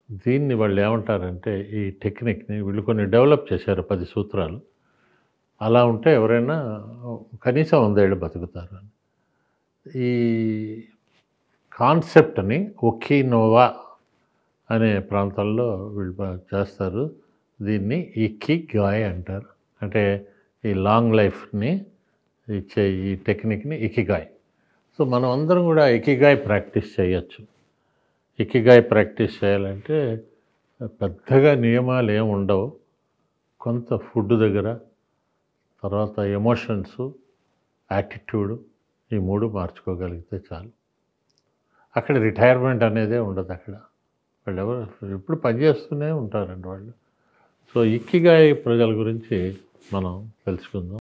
దీన్ని వాళ్ళు ఏమంటారంటే ఈ టెక్నిక్ని వీళ్ళు కొన్ని డెవలప్ చేశారు పది సూత్రాలు అలా ఉంటే ఎవరైనా కనీసం వందేళ్ళు బతుకుతారు అని ఈ కాన్సెప్ట్ని ఒకీనోవా అనే ప్రాంతాల్లో వీళ్ళు బా- చేస్తారు దీన్ని ఇక్కి గాయ్ అంటారు అంటే ఈ లాంగ్ లైఫ్ని ఇచ్చే ఈ టెక్నిక్ని ఇకిగాయ్ సో మనం అందరం కూడా ఇకిగాయ్ ప్రాక్టీస్ చేయొచ్చు ఇకిగాయ్ ప్రాక్టీస్ చేయాలంటే పెద్దగా నియమాలు ఏమి ఉండవు కొంత ఫుడ్ దగ్గర తర్వాత ఎమోషన్స్ యాటిట్యూడ్ ఈ మూడు మార్చుకోగలిగితే చాలు అక్కడ రిటైర్మెంట్ అనేదే ఉండదు అక్కడ వాళ్ళు ఎవరు ఎప్పుడు పనిచేస్తూనే ఉంటారండి వాళ్ళు సో ఇక్కిగాయ ప్రజల గురించి మనం తెలుసుకుందాం